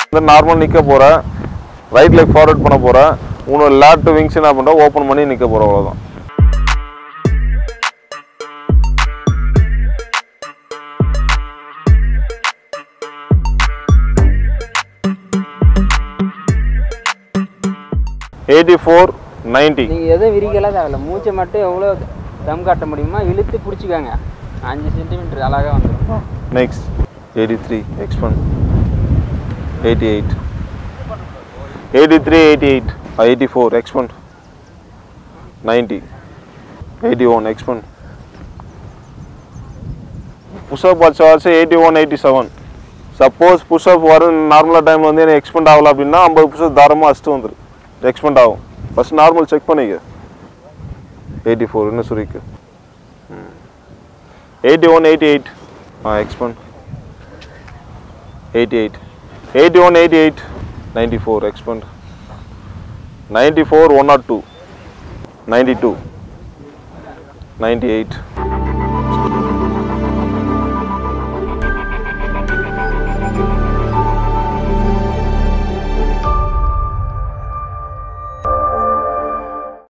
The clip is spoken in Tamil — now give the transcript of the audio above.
இந்த நார்மல் நிற்க போகிறேன் ரைட் லெக் ஃபார்வர்ட் பண்ண போகிறேன் உன்னோட லேட் விங்ஸ் என்ன பண்ணுறேன் ஓப்பன் பண்ணி நிற்க போகிறேன் அவ்வளோதான் எயிட்டி ஃபோர் நைன்ட்டி நீங்கள் எதுவும் விரிக்கலாம் தேவையில்ல மூச்சை மட்டும் எவ்வளோ தம் காட்ட முடியுமோ இழுத்து பிடிச்சிக்கோங்க அஞ்சு சென்டிமீட்டர் அழகாக வந்துடும் next eighty three expand eighty eight eighty three eighty eight eighty four expand ninety eighty one expand push up வச்ச வச்சு eighty one eighty seven suppose push up வரும் நார்மலாக டைமில் வந்து எனக்கு எக்ஸ்பெண்ட் ஆகல அப்படின்னா ஐம்பது புஷ்அப் தாரமாக அடிச்சுட்டு வந்துரு எக்ஸ்பெண்ட் ஆகும் ஃபஸ்ட் நார்மல் செக் பண்ணிக்க எயிட்டி ஃபோர் இன்னும் சுரிக்கு eighty one eighty eight ah expand eighty eight eighty one eighty eight ninety four expand ninety four one not two ninety two ninety eight